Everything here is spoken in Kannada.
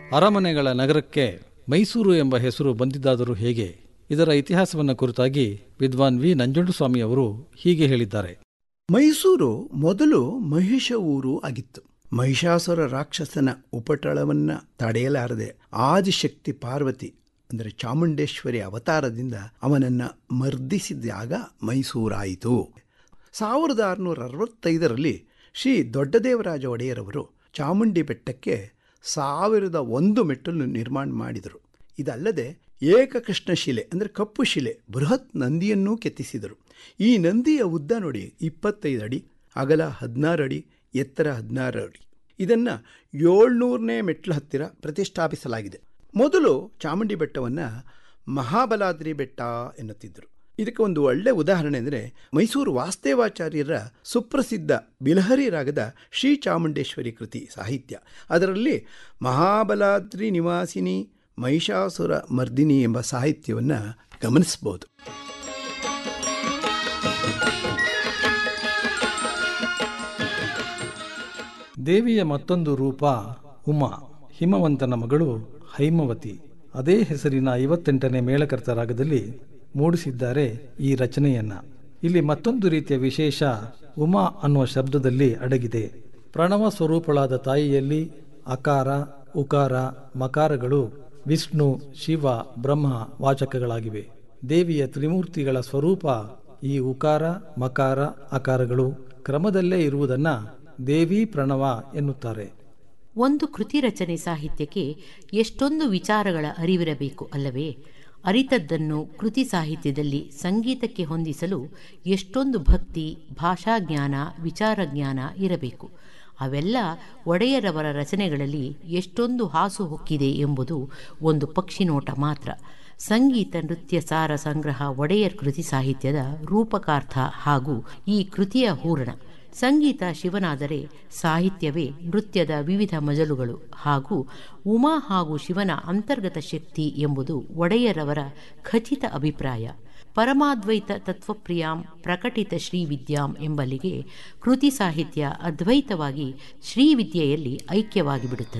ಅರಮನೆಗಳ ನಗರಕ್ಕೆ ಮೈಸೂರು ಎಂಬ ಹೆಸರು ಬಂದಿದ್ದಾದರೂ ಹೇಗೆ ಇದರ ಇತಿಹಾಸವನ್ನು ಕುರಿತಾಗಿ ವಿದ್ವಾನ್ ವಿ ನಂಜುಂಡಸ್ವಾಮಿ ಅವರು ಹೀಗೆ ಹೇಳಿದ್ದಾರೆ ಮೈಸೂರು ಮೊದಲು ಮಹಿಷ ಊರು ಆಗಿತ್ತು ಮಹಿಷಾಸುರ ರಾಕ್ಷಸನ ಉಪಟಳವನ್ನ ತಡೆಯಲಾರದೆ ಆದಿಶಕ್ತಿ ಪಾರ್ವತಿ ಅಂದರೆ ಚಾಮುಂಡೇಶ್ವರಿ ಅವತಾರದಿಂದ ಅವನನ್ನ ಮರ್ದಿಸಿದಾಗ ಮೈಸೂರಾಯಿತು ಸಾವಿರದ ಆರುನೂರ ಅರವತ್ತೈದರಲ್ಲಿ ಶ್ರೀ ದೊಡ್ಡದೇವರಾಜ ಒಡೆಯರವರು ಚಾಮುಂಡಿ ಬೆಟ್ಟಕ್ಕೆ ಸಾವಿರದ ಒಂದು ಮೆಟ್ಟಲು ನಿರ್ಮಾಣ ಮಾಡಿದರು ಇದಲ್ಲದೆ ಏಕಕೃಷ್ಣ ಶಿಲೆ ಅಂದರೆ ಕಪ್ಪು ಶಿಲೆ ಬೃಹತ್ ನಂದಿಯನ್ನೂ ಕೆತ್ತಿಸಿದರು ಈ ನಂದಿಯ ಉದ್ದ ನೋಡಿ ಇಪ್ಪತ್ತೈದು ಅಡಿ ಅಗಲ ಹದಿನಾರು ಅಡಿ ಎತ್ತರ ಹದಿನಾರು ಅಡಿ ಇದನ್ನು ಏಳ್ನೂರನೇ ಮೆಟ್ಲು ಹತ್ತಿರ ಪ್ರತಿಷ್ಠಾಪಿಸಲಾಗಿದೆ ಮೊದಲು ಚಾಮುಂಡಿ ಬೆಟ್ಟವನ್ನು ಮಹಾಬಲಾದ್ರಿ ಬೆಟ್ಟ ಎನ್ನುತ್ತಿದ್ದರು ಇದಕ್ಕೆ ಒಂದು ಒಳ್ಳೆ ಉದಾಹರಣೆ ಅಂದರೆ ಮೈಸೂರು ವಾಸ್ತೇವಾಚಾರ್ಯರ ಸುಪ್ರಸಿದ್ಧ ಬಿಲಹರಿ ರಾಗದ ಶ್ರೀ ಚಾಮುಂಡೇಶ್ವರಿ ಕೃತಿ ಸಾಹಿತ್ಯ ಅದರಲ್ಲಿ ಮಹಾಬಲಾದ್ರಿ ನಿವಾಸಿನಿ ಮಹಿಷಾಸುರ ಮರ್ದಿನಿ ಎಂಬ ಸಾಹಿತ್ಯವನ್ನು ಗಮನಿಸಬಹುದು ದೇವಿಯ ಮತ್ತೊಂದು ರೂಪ ಉಮಾ ಹಿಮವಂತನ ಮಗಳು ಹೈಮವತಿ ಅದೇ ಹೆಸರಿನ ಐವತ್ತೆಂಟನೇ ಮೇಳಕರ್ತ ರಾಗದಲ್ಲಿ ಮೂಡಿಸಿದ್ದಾರೆ ಈ ರಚನೆಯನ್ನ ಇಲ್ಲಿ ಮತ್ತೊಂದು ರೀತಿಯ ವಿಶೇಷ ಉಮಾ ಅನ್ನುವ ಶಬ್ದದಲ್ಲಿ ಅಡಗಿದೆ ಪ್ರಣವ ಸ್ವರೂಪಳಾದ ತಾಯಿಯಲ್ಲಿ ಅಕಾರ ಉಕಾರ ಮಕಾರಗಳು ವಿಷ್ಣು ಶಿವ ಬ್ರಹ್ಮ ವಾಚಕಗಳಾಗಿವೆ ದೇವಿಯ ತ್ರಿಮೂರ್ತಿಗಳ ಸ್ವರೂಪ ಈ ಉಕಾರ ಮಕಾರ ಅಕಾರಗಳು ಕ್ರಮದಲ್ಲೇ ಇರುವುದನ್ನ ದೇವಿ ಪ್ರಣವ ಎನ್ನುತ್ತಾರೆ ಒಂದು ಕೃತಿ ರಚನೆ ಸಾಹಿತ್ಯಕ್ಕೆ ಎಷ್ಟೊಂದು ವಿಚಾರಗಳ ಅರಿವಿರಬೇಕು ಅಲ್ಲವೇ ಅರಿತದ್ದನ್ನು ಕೃತಿ ಸಾಹಿತ್ಯದಲ್ಲಿ ಸಂಗೀತಕ್ಕೆ ಹೊಂದಿಸಲು ಎಷ್ಟೊಂದು ಭಕ್ತಿ ಭಾಷಾಜ್ಞಾನ ವಿಚಾರಜ್ಞಾನ ಇರಬೇಕು ಅವೆಲ್ಲ ಒಡೆಯರವರ ರಚನೆಗಳಲ್ಲಿ ಎಷ್ಟೊಂದು ಹಾಸು ಹೊಕ್ಕಿದೆ ಎಂಬುದು ಒಂದು ಪಕ್ಷಿನೋಟ ಮಾತ್ರ ಸಂಗೀತ ನೃತ್ಯ ಸಾರ ಸಂಗ್ರಹ ಒಡೆಯರ್ ಕೃತಿ ಸಾಹಿತ್ಯದ ರೂಪಕಾರ್ಥ ಹಾಗೂ ಈ ಕೃತಿಯ ಹೂರಣ ಸಂಗೀತ ಶಿವನಾದರೆ ಸಾಹಿತ್ಯವೇ ನೃತ್ಯದ ವಿವಿಧ ಮಜಲುಗಳು ಹಾಗೂ ಉಮಾ ಹಾಗೂ ಶಿವನ ಅಂತರ್ಗತ ಶಕ್ತಿ ಎಂಬುದು ಒಡೆಯರವರ ಖಚಿತ ಅಭಿಪ್ರಾಯ ಪರಮಾದ್ವೈತ ತತ್ವಪ್ರಿಯಾಂ ಪ್ರಕಟಿತ ಶ್ರೀವಿದ್ಯಾಂ ಎಂಬಲ್ಲಿಗೆ ಕೃತಿ ಸಾಹಿತ್ಯ ಅದ್ವೈತವಾಗಿ ಶ್ರೀವಿದ್ಯೆಯಲ್ಲಿ ಐಕ್ಯವಾಗಿ ಬಿಡುತ್ತದೆ